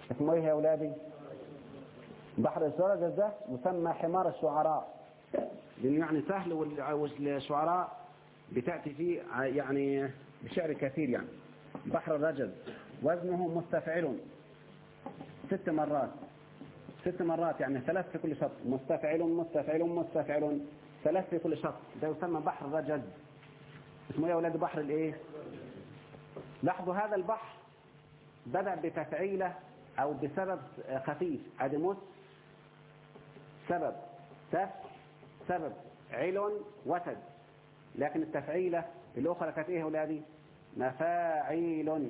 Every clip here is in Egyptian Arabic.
اسمه ايه يا اولادي بحر الرجز ده يسمى حمار الشعراء لانه يعني سهل والشعراء بتأتي فيه يعني بشعر كثير يعني بحر الرجز وزنه مستفعل ست مرات ست مرات يعني ثلاث في كل شط مستفعل مستفعل مستفعل ثلاث في كل شط ده يسمى بحر الرجز اسمه ايه يا اولاد بحر الايه لاحظوا هذا البحر بدأ بتفعيله او بسبب خفيف ادموس سبب تف سبب علل وتد لكن التفعيلة الأخرى كانت إيه أولادي مفاعيل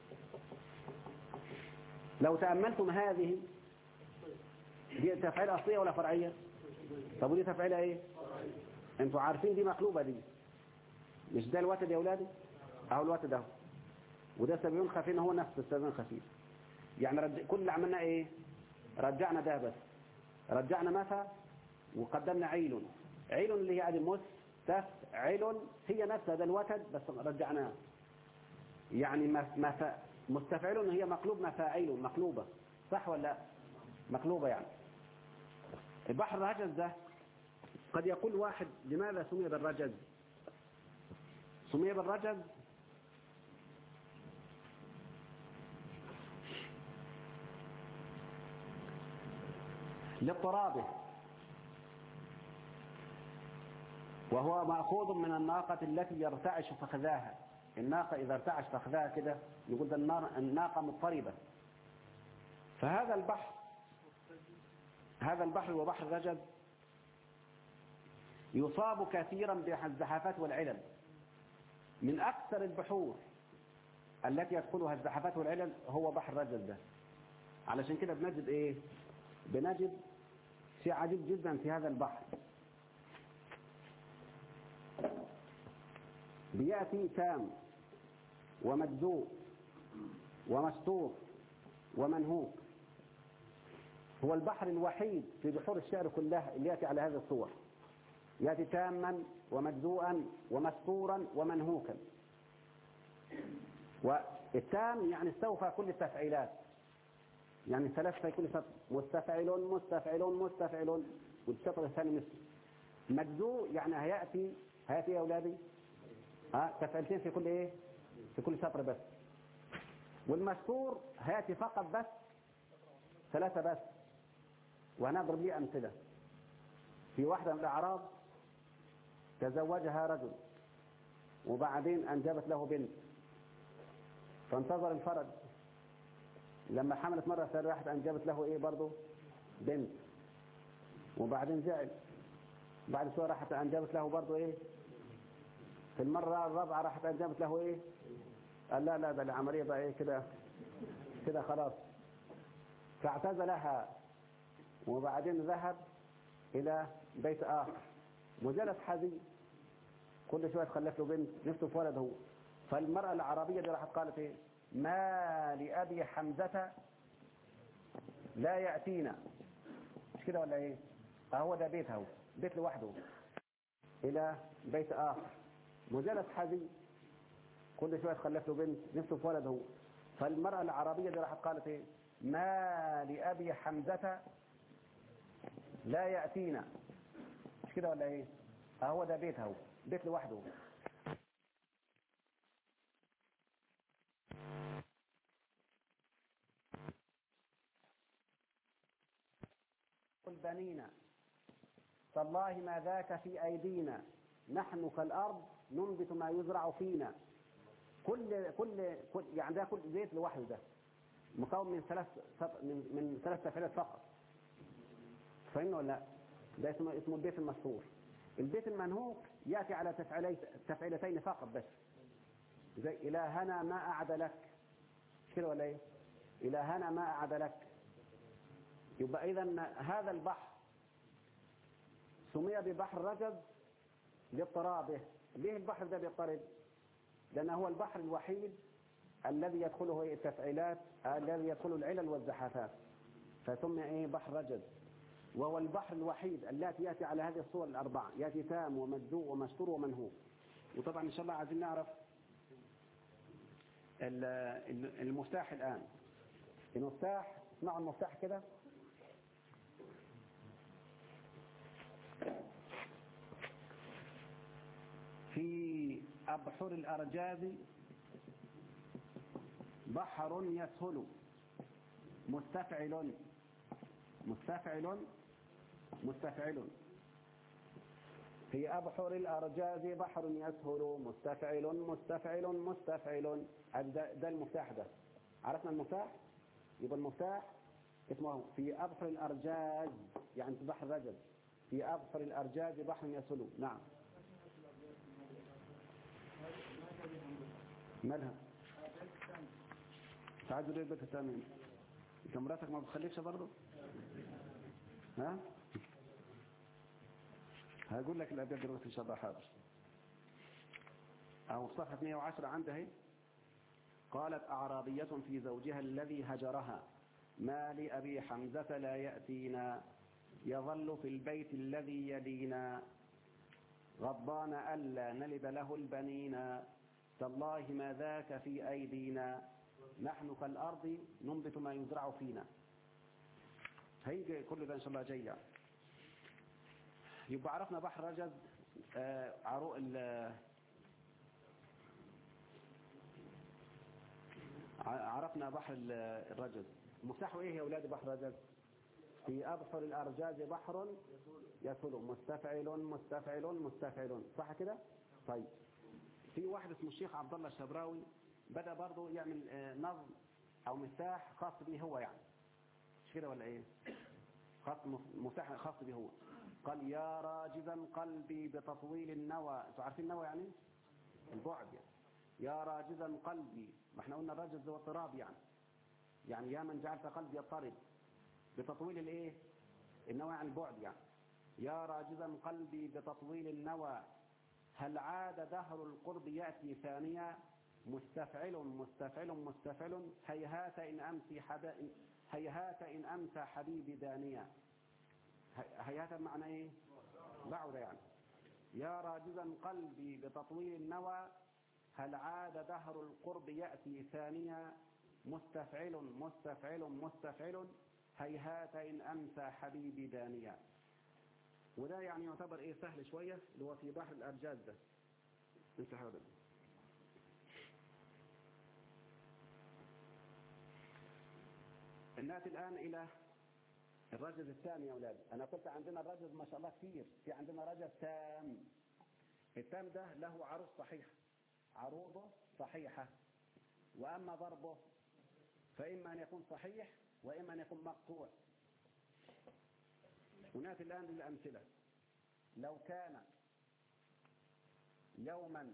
لو تأملتم هذه دي تفعيلة أصلية ولا فرعية طب ودي تفعيلة إيه انتوا عارفين دي مقلوبة دي مش ده الوتد يا أولادي أهو الوتد أهو وده سبيون خفيف هو نفس السبيون خفيف يعني رج... كل اللي عملنا إيه رجعنا ده بس رجعنا مثا وقدمنا عيل عيل اللي هي ادي مس تفعل هي نفسها ده الوتد بس رجعناه يعني مف... مستفعل هي مقلوب مفاعيل مقلوبة صح ولا لا مقلوبة يعني البحر الرجز ده قد يقول واحد لماذا سمي بالرجز سمي بالرجز لاضطرابه وهو مأخوذ من الناقة التي يرتعش فخذاها الناقة إذا ارتعش فخذاها كده يقول ده الناقة مضطربة فهذا البحر هذا البحر هو بحر رجب يصاب كثيرا بالزحافات والعلل من أكثر البحور التي يدخلها الزحافات والعلل هو بحر رجب ده علشان كده بنجد ايه بنجد شيء عجيب جدا في هذا البحر بيأتي تام ومجزوء ومستور ومنهوك هو البحر الوحيد في بحور الشعر كلها اللي يأتي على هذه الصور يأتي تاما ومجزوءا ومستورا ومنهوكا والتام يعني استوفى كل التفعيلات يعني ثلاثة في كل سطر مستفعل مستفعل مستفعل والسطر الثاني مثل مجزوء يعني هيأتي هيأتي يا أولادي ها تفعيلتين في كل إيه في كل سطر بس والمستور هيأتي فقط بس ثلاثة بس وهنضرب لي أمثلة في واحدة من الأعراض تزوجها رجل وبعدين أنجبت له بنت فانتظر الفرج لما حملت مرة ثانية راحت أنجبت له إيه برضه بنت وبعدين زعل بعد شوية راحت أنجبت له برضه إيه في المرة الرابعة راحت أنجبت له إيه قال لا لا ده العملية بقى إيه كده كده خلاص فاعتزلها وبعدين ذهب إلى بيت آخر وجلس حزين كل شوية تخلف له بنت نفسه في ولد هو فالمرأة العربية دي راحت قالت إيه ما لأبي حمزة لا يأتينا مش كده ولا ايه اهو ده بيت هو بيت لوحده الى بيت اخر وجلس حزين كل شويه تخلف له بنت نفسه في ولد هو فالمرأة العربية دي راحت قالت ايه ما لأبي حمزة لا يأتينا مش كده ولا ايه اهو ده بيت هو بيت لوحده بنينا تالله ما ذاك في أيدينا نحن كالأرض ننبت ما يزرع فينا كل كل, كل يعني ده كل بيت لوحده ده مكون من ثلاث من من ثلاث تفعيلات فقط فاهمنا ولا لا؟ ده اسمه اسمه البيت المشهور البيت المنهوك ياتي على تفعيلي تفعيلتين فقط بس زي إلهنا ما أعد لك كده ولا ايه؟ إلهنا ما أعد لك يبقى إذا هذا البحر سمي ببحر رجب لاضطرابه ليه البحر ده بيضطرب لأنه هو البحر الوحيد الذي يدخله التفعيلات الذي يدخله العلل والزحافات فسمي ايه بحر رجب وهو البحر الوحيد الذي يأتي على هذه الصور الأربعة يأتي تام ومجزوء ومستور ومنهوب وطبعا إن شاء الله عايزين نعرف المفتاح الآن المفتاح اسمعوا المفتاح كده في أبحر الأرجاز بحر يسهل مستفعل مستفعل مستفعل في أبحر الأرجاز بحر يسهل مستفعل مستفعل مستفعل ده, ده المفتاح ده عرفنا المفتاح يبقى المفتاح اسمه في أبحر الأرجاز يعني في بحر رجل في أبحر الأرجاز بحر يسهل نعم مالها تعالوا البيت الثاني انت مراتك ما بتخليكش برضه ها هقول لك الابيات دلوقتي ان شاء الله حاضر او صفحه 110 عندها هي قالت اعرابيه في زوجها الذي هجرها ما لابي حمزه لا ياتينا يظل في البيت الذي يلينا غضبان الا نلد له البنين تالله ما ذاك في ايدينا نحن كالارض ننبت ما يزرع فينا هيجي كل ده ان شاء الله جاي يعني. يبقى عرفنا بحر رجز آه عروق عرفنا بحر الرجز مفتاحه ايه يا اولاد بحر رجز في ابحر الارجاز بحر يسل مستفعل مستفعل مستفعل صح كده طيب في واحد اسمه الشيخ عبد الله الشبراوي بدا برضه يعمل نظم او مفتاح خاص به هو يعني مش كده ولا ايه خاص مفتاح خاص به هو قال يا راجزا قلبي بتطويل النوى انتوا عارفين النوى يعني البعد يعني يا راجزا قلبي ما احنا قلنا الرجز هو اضطراب يعني يعني يا من جعلت قلبي يضطرب بتطويل الايه النوى يعني البعد يعني يا راجزا قلبي بتطويل النوى هل عاد دهر القرب يأتي ثانيا مستفعل مستفعل مستفعل هيهات إن أمسي حدا هيهات إن أمسى حبيبي دانيا هيهات معنى إيه بعد يعني يا راجزا قلبي بتطويل النوى هل عاد دهر القرب يأتي ثانيا مستفعل مستفعل مستفعل هيهات إن أمسى حبيبي دانيا وده يعني يعتبر ايه سهل شوية اللي هو في بحر الأرجاز ده انت هذا نأتي الآن إلى الرجز الثاني يا أولاد أنا قلت عندنا الرجز ما شاء الله كثير في عندنا رجز تام التام ده له عروض صحيحة عروضه صحيحة وأما ضربه فإما أن يكون صحيح وإما أن يكون مقطوع ونأتي الآن للأمثلة لو كان يوما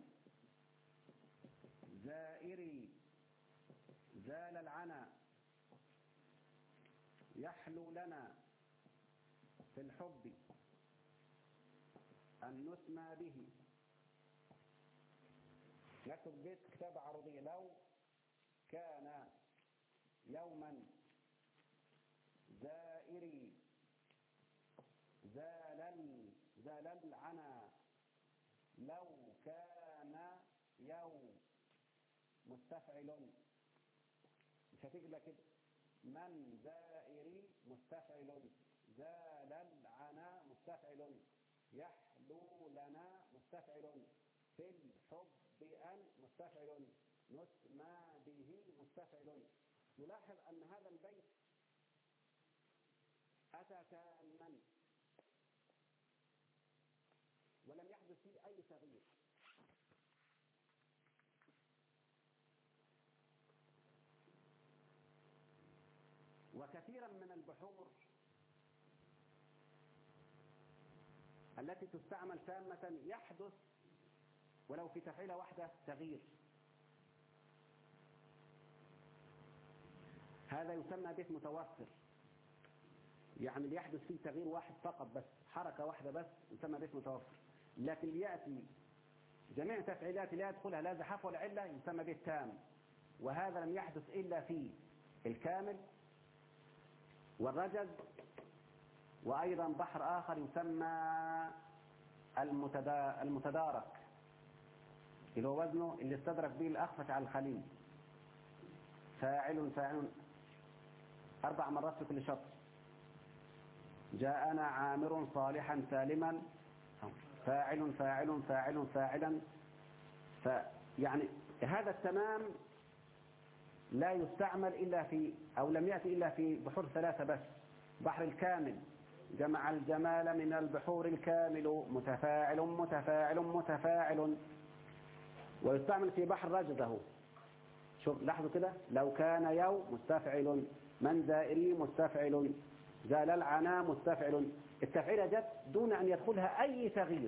زائري زال العنا يحلو لنا في الحب أن نسمى به نكتب بيت كتاب عرضي لو كان يوما زائري زال زال العنا لو كان يوم مستفعل مش هتيجي لك كده من زائري مستفعل زال العنا مستفعل يحلو لنا مستفعل في الحب أن مستفعل نسمى به مستفعل نلاحظ أن هذا البيت أتى تاما ولم يحدث فيه أي تغيير وكثيرا من البحور التي تستعمل تامة يحدث ولو في تفعيلة واحدة تغيير هذا يسمى بيت متوفر يعني اللي يحدث فيه تغيير واحد فقط بس حركة واحدة بس يسمى بيت متوفر لكن اللي يأتي جميع تفعيلات لا يدخلها لا زحف ولا علة يسمى بيت تام وهذا لم يحدث إلا في الكامل والرجز وأيضا بحر آخر يسمى المتدارك اللي هو وزنه اللي استدرك به الأخفش على الخليل فاعل فاعل أربع مرات في كل شطر جاءنا عامر صالحا سالما فاعل فاعل فاعل فاعلا فيعني هذا التمام لا يستعمل إلا في أو لم يأتي إلا في بحور ثلاثة بس بحر الكامل جمع الجمال من البحور الكامل متفاعل متفاعل متفاعل ويستعمل في بحر رجزه شوف لاحظوا كده لو كان يو مستفعل من زائري مستفعل زال العنا مستفعل التفعيلة جت دون أن يدخلها أي تغيير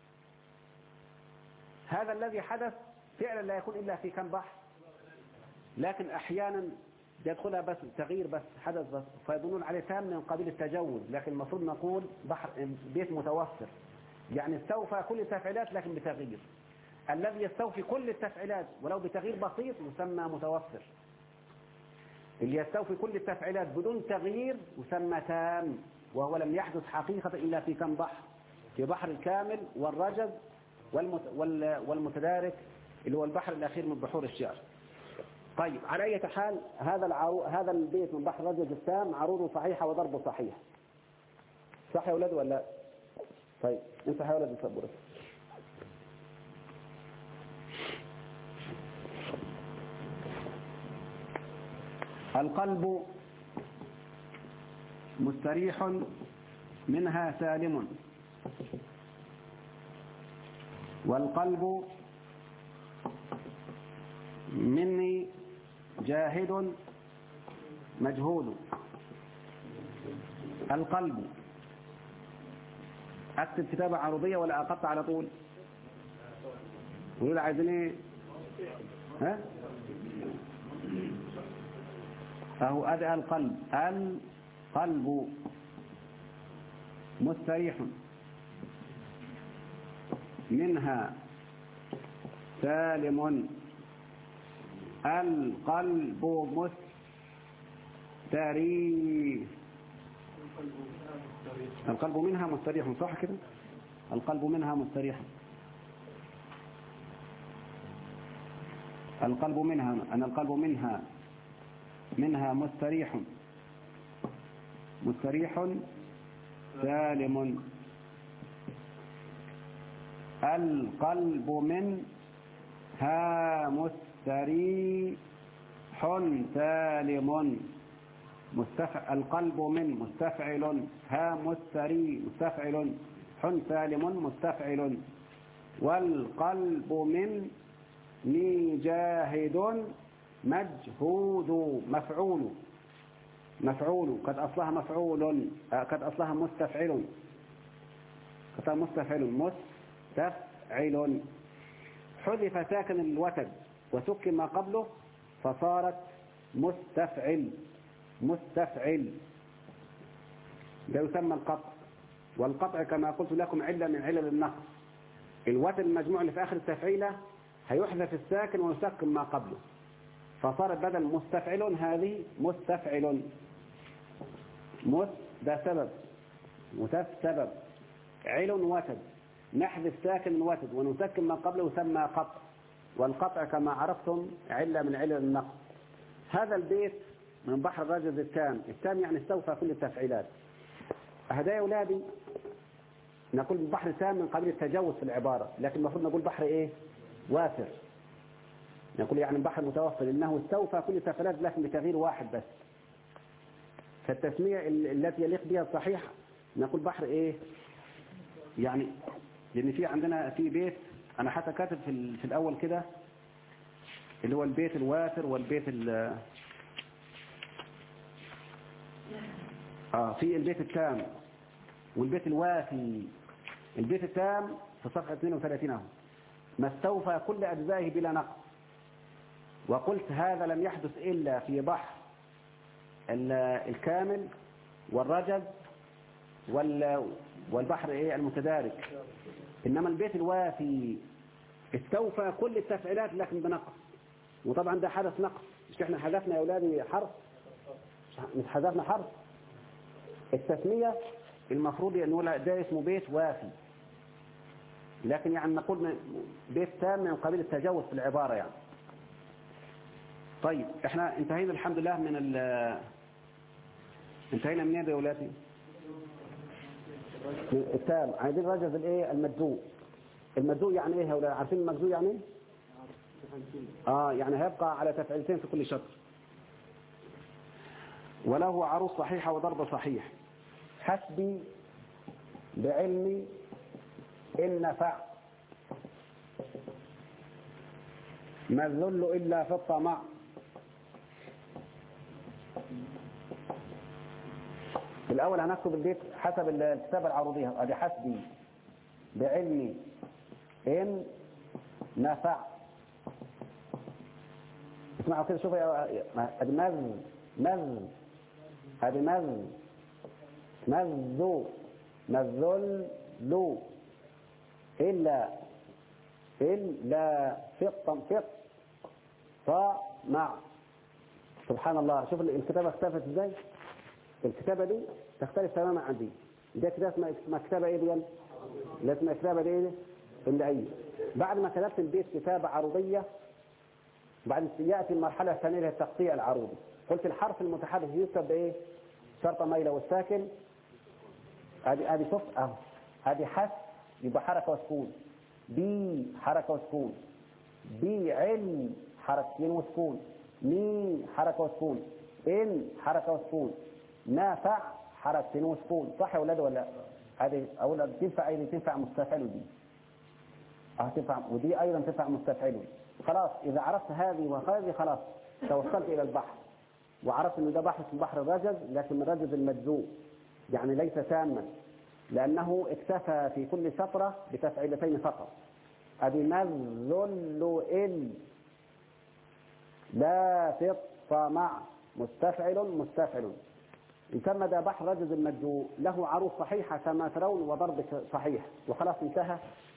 هذا الذي حدث فعلا لا يكون إلا في كم بحر لكن أحيانا يدخلها بس تغيير بس حدث بس فيظنون عليه تام من قبيل التجوز لكن المفروض نقول بحر بيت متوفر يعني استوفى كل التفعيلات لكن بتغيير الذي يستوفي كل التفعيلات ولو بتغيير بسيط يسمى متوفر اللي يستوفي كل التفعيلات بدون تغيير يسمى تام وهو لم يحدث حقيقة إلا في كم بحر في بحر الكامل والرجز والمت والمتدارك اللي هو البحر الأخير من بحور الشعر طيب على أي حال هذا العرو... هذا البيت من بحر رجز التام عروضه صحيحة وضربه صحيح صح يا أولاد ولا طيب انت يا أولاد السبورة القلب مستريح منها سالم والقلب مني جاهد مجهول القلب اكتب كتابة عرضية ولا اقطع على طول يقول عايزين ايه ها فهو أدعى القلب القلب مستريح منها سالم القلب مستريح القلب منها مستريح صح كده القلب منها مستريح القلب منها أن القلب منها منها مستريح مستريح سالم القلب منها مستريح سالم مستفع القلب من مستفعل ها مستري مستفعل حن سالم مستفعل والقلب من ني جاهد مجهود مفعول مفعول قد أصلها مفعول قد أصلها مستفعل قد مستفعل مستفعل حذف ساكن الوتد وسكن ما قبله فصارت مستفعل مستفعل ده يسمى القطع والقطع كما قلت لكم علة من علل النقص الوتد المجموع اللي في آخر التفعيلة هيحذف الساكن ويسكن ما قبله فصارت بدل مستفعل هذه مستفعل مس ده سبب متف سبب عل وتد نحذف ساكن وتد ونسكن ما قبله يسمى قطع والقطع كما عرفتم علة من علل النقص هذا البيت من بحر الرجز التام التام يعني استوفى كل التفعيلات هدايا أولادي نقول بحر تام من قبل التجوز في العبارة لكن المفروض نقول بحر ايه وافر نقول يعني بحر متوفر لأنه استوفى كل التفعيلات لكن بتغيير واحد بس فالتسمية التي يليق بها الصحيح نقول بحر ايه يعني لان في عندنا في بيت انا حتى كاتب في, في الاول كده اللي هو البيت الوافر والبيت ال اه في البيت التام والبيت الوافي البيت التام في صفحة 32 اهو ما استوفى كل أجزائه بلا نقص وقلت هذا لم يحدث إلا في بحر الكامل والرجل والبحر ايه المتدارك إنما البيت الوافي استوفى كل التفعيلات لكن بنقص وطبعا ده حدث نقص مش احنا حذفنا يا أولادي حرف مش حذفنا حرف التسمية المفروض أن نقول ده اسمه بيت وافي لكن يعني نقول بيت تام من قبيل التجاوز في العبارة يعني طيب احنا انتهينا الحمد لله من انتهينا منين يا ولادي التام عايزين رجز الايه المجزوء المجزوء يعني ايه يا ولاد عارفين المجزوء يعني ايه اه يعني هيبقى على تفعيلتين في كل شطر وله عروض صحيحة وضرب صحيح حسبي بعلمي إن نفع ما الذل إلا في الطمع الأول هنكتب البيت حسب الكتابة العروضية ادي حسبي بعلمي إن نفع اسمعوا كده شوفوا يا ادي مذ مذ ادي مذ مذ مذل لو إلا إلا فق فق طمع سبحان الله شوف الكتابة اختلفت ازاي الكتابة دي تختلف تماما عن دي ده كتابة اسمها كتابة ايه دي اللي اسمها كتابة دي ايه اللي ايه بعد ما كتبت البيت كتابة عروضية بعد يأتي المرحلة الثانية هي التقطيع العروضي قلت الحرف المتحرك يكتب بايه شرطة ميلة والساكن ادي ادي شوف اهو ادي حس يبقى حركة وسكون بي حركة وسكون بي علم حركتين وسكون مي حركة وسكون ان حركة وسكون نافع حركتين وسكون صح يا ولاد ولا هذه اولا تنفع ايه تنفع مستفعل دي اه تنفع ودي ايضا تنفع مستفعل خلاص اذا عرفت هذه وهذه خلاص توصلت الى البحر وعرفت ان ده بحر اسمه بحر الرجز لكن من رجز المجذوب يعني ليس تاما لأنه اكتفى في كل سطرة بتفعيلتين فقط أدي مذل إل لا في الطمع مستفعل مستفعل يسمى ده بحر رجز المجذوب له عروض صحيحة كما ترون وضرب صحيح وخلاص انتهى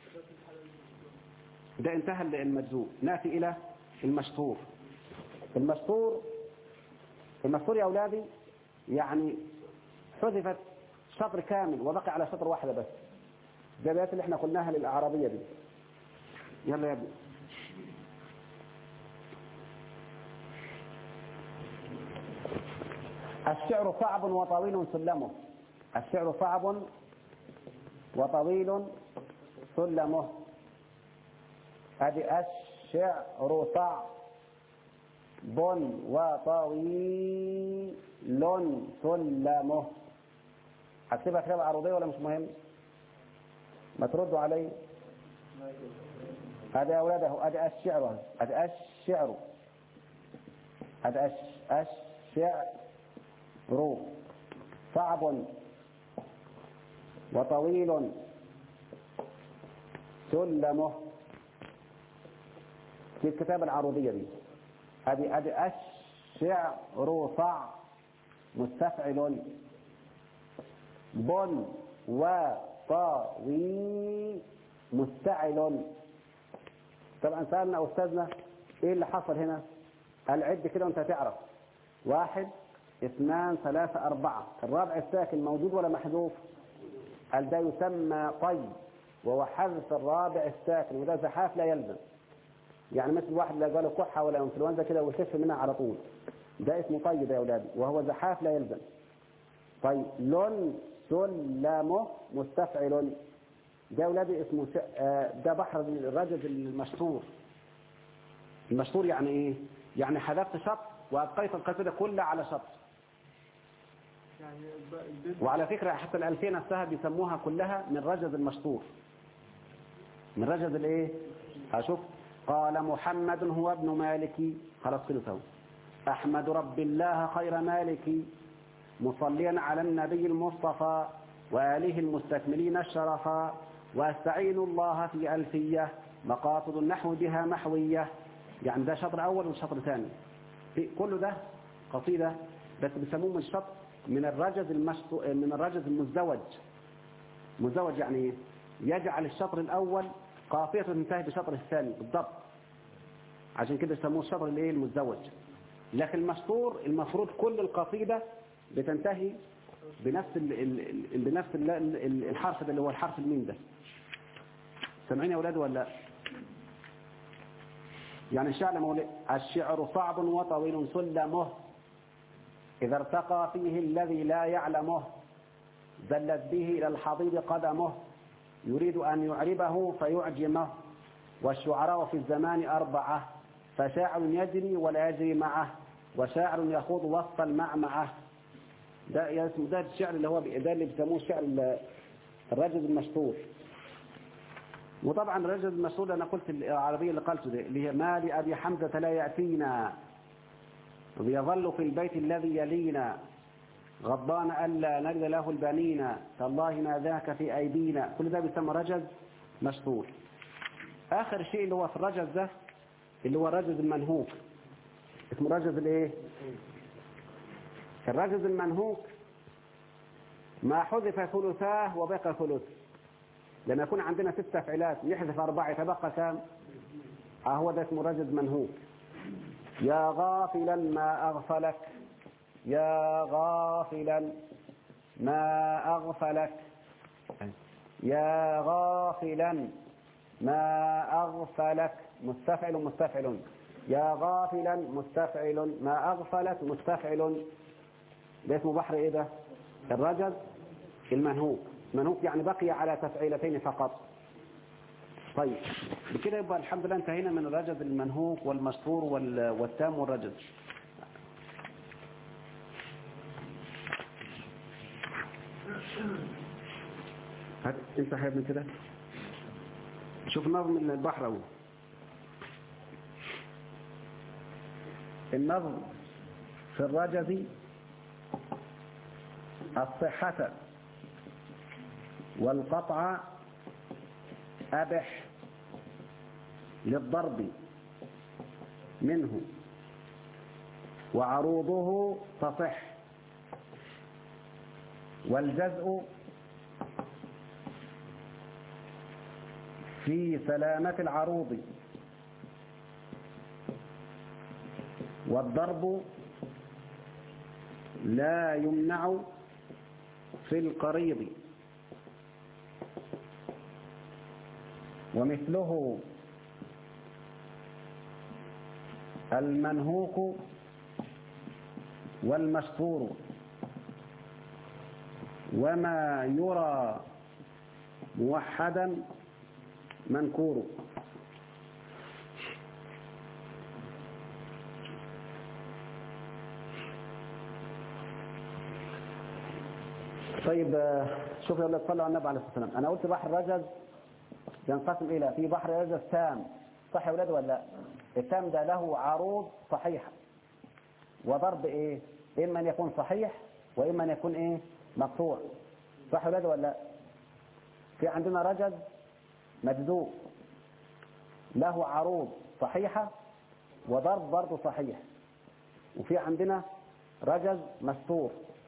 ده انتهى المجذوب نأتي إلى المشطور المشطور المشطور يا أولادي يعني حذفت شطر كامل وبقي على شطر واحدة بس زي الآيات اللي احنا قلناها للأعرابية دي يلا يا ابني الشعر صعب وطويل سلمه الشعر صعب وطويل سلمه ادي الشعر صعب وطويل سلمه هكتبها كتابة عروضية ولا مش مهم ما تردوا علي هذا يا أولاد أهو أدي الشعر أدي الشعر أدي الشعر صعب وطويل سلمه في الكتابة العروضية دي أدي أدي الشعر صع مستفعل بن وطاوي مستعل طبعا سألنا أستاذنا إيه اللي حصل هنا العد كده وانت هتعرف واحد اثنان ثلاثة أربعة الرابع الساكن موجود ولا محذوف قال ده يسمى طي وهو حذف الرابع الساكن وده زحاف لا يلزم يعني مثل واحد لا قاله كحة ولا انفلونزا كده ويخف منها على طول ده اسمه طي ده يا أولادي وهو زحاف لا يلزم طيب لون سلمه مستفعل ده أولادي اسمه ده بحر الرجل المشطور المشطور يعني ايه يعني حذفت شط وابقيت القصيدة كلها على شط وعلى فكرة حتى الألفية نفسها بيسموها كلها من رجز المشطور من رجز الايه هشوف قال محمد هو ابن مالكي خلاص كده سوا أحمد رب الله خير مالكي مصليا على النبي المصطفى وآله المستكملين الشرفا واستعين الله في ألفية مقاصد النحو بها محوية يعني ده شطر أول وشطر ثاني في كل ده قصيدة بس بيسموه من الشطر من الرجز المشطو من الرجز المزدوج مزدوج يعني ايه يجعل الشطر الأول قافية تنتهي بالشطر الثاني بالضبط عشان كده يسموه الشطر الايه المزدوج لكن المشطور المفروض كل القصيدة بتنتهي بنفس ال ال بنفس ال الحرف ده اللي هو الحرف الميم ده سامعين يا اولاد ولا يعني الشعر مولي الشعر صعب وطويل سلمه إذا ارتقى فيه الذي لا يعلمه زلت به إلى الحضيض قدمه يريد أن يعربه فيعجمه والشعراء في الزمان أربعة فشاعر يجري ولا يجري معه وشاعر يخوض وسط المعمعة ده اسمه ده الشعر اللي هو ده اللي بيسموه الشعر الرجل المشهور وطبعا الرجل المشهور انا قلت العربيه اللي قلته دي اللي هي ما لابي حمزه لا ياتينا ويظل في البيت الذي يلينا غضبان الا نجد له البنين تالله ما ذاك في ايدينا كل ده بيسمى رجز مشهور اخر شيء اللي هو في الرجز ده اللي هو الرجز المنهوك اسمه رجز الايه الرجز المنهوك ما حذف ثلثاه وبقى ثلث لما يكون عندنا ست تفعيلات يحذف أربعة يتبقى كام آه هو ده اسمه رجز منهوك يا غافلا ما أغفلك يا غافلا ما أغفلك يا غافلا ما أغفلك مستفعل مستفعل يا غافلا مستفعل ما أغفلك مستفعل ده اسمه بحر ايه ده الرجز المنهوك منهوك يعني بقي على تفعيلتين فقط طيب بكده يبقى الحمد لله انتهينا من الرجز المنهوك والمشهور والتام والرجز هات انت حابب من كده شوف نظم البحر اهو النظم في الرجز الصحة والقطع أبح للضرب منه وعروضه تصح والجزء في سلامة العروض والضرب لا يمنع في القريض ومثله المنهوك والمستور وما يرى موحدا منكور طيب شوف يا اولاد صلوا على النبي عليه الصلاه والسلام انا قلت بحر رجز ينقسم الى في بحر رجز تام صح يا اولاد ولا لا التام ده له عروض صحيحه وضرب ايه اما ان يكون صحيح واما ان يكون ايه مقطوع صح يا اولاد ولا لا في عندنا رجز مجذوب له عروض صحيحه وضرب برضه صحيح وفي عندنا رجز مستور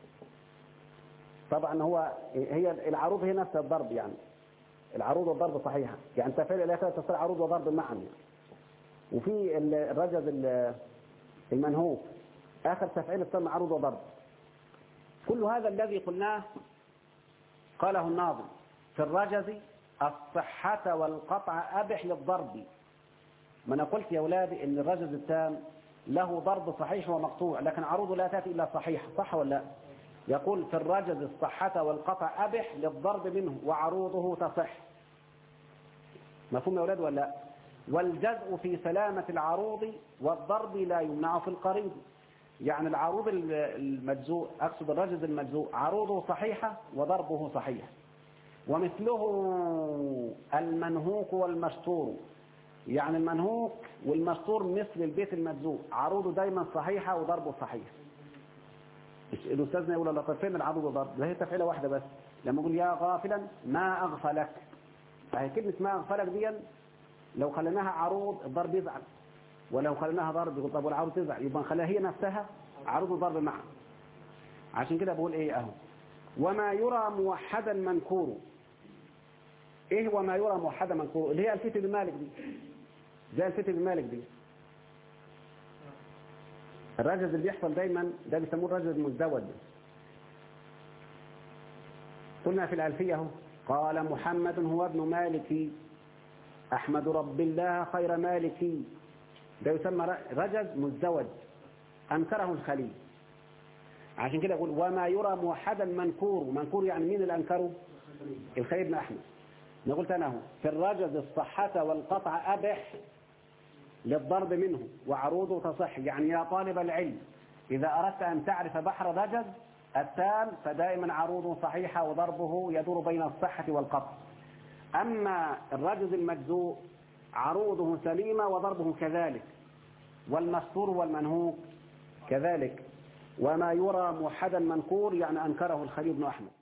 طبعا هو هي العروض هي نفس الضرب يعني العروض والضرب صحيحة يعني تفعيل الآخرة تصير عروض وضرب معا يعني. وفي الرجز المنهوك آخر تفعيل تصير عروض وضرب كل هذا الذي قلناه قاله الناظم في الرجز الصحة والقطع أبح للضرب ما أنا قلت يا أولادي إن الرجز التام له ضرب صحيح ومقطوع لكن عروضه لا تأتي إلا صحيح صح ولا لا يقول في الرجز الصحة والقطع أبح للضرب منه وعروضه تصح مفهوم يا أولاد ولا لا والجزء في سلامة العروض والضرب لا يمنع في القريب يعني العروض المجزوء أقصد الرجز المجزوء عروضه صحيحة وضربه صحيح ومثله المنهوك والمستور يعني المنهوك والمستور مثل البيت المجزوء عروضه دايما صحيحة وضربه صحيح الأستاذنا يقول الله فين العروض والضرب ده هي تفعيلة واحدة بس لما يقول يا غافلا ما أغفلك فهي كلمة ما أغفلك دي لو خليناها عروض الضرب يزعل ولو خليناها ضرب يقول طب والعروض تزعل يبقى نخليها هي نفسها عروض وضرب معا عشان كده بقول ايه اهو وما يرى موحدا منكور ايه وما يرى موحدا منكور اللي هي الفتي بمالك دي زي الفتي بمالك دي الرجز اللي بيحصل دايما ده بيسموه الرجز المزدوج قلنا في الألفية اهو قال محمد هو ابن مالك أحمد رب الله خير مالك ده يسمى رجز مزدوج أنكره الخليل عشان كده يقول وما يرى موحدا منكور منكور يعني مين اللي أنكره الخليل بن أحمد نقول أنا هو في الرجز الصحة والقطع أبح للضرب منه وعروضه تصح يعني يا طالب العلم إذا أردت أن تعرف بحر الرجز التام فدائما عروضه صحيحة وضربه يدور بين الصحة والقطع أما الرجز المجزوء عروضه سليمة وضربه كذلك والمستور والمنهوك كذلك وما يرى موحدا منكور يعني أنكره الخليل بن أحمد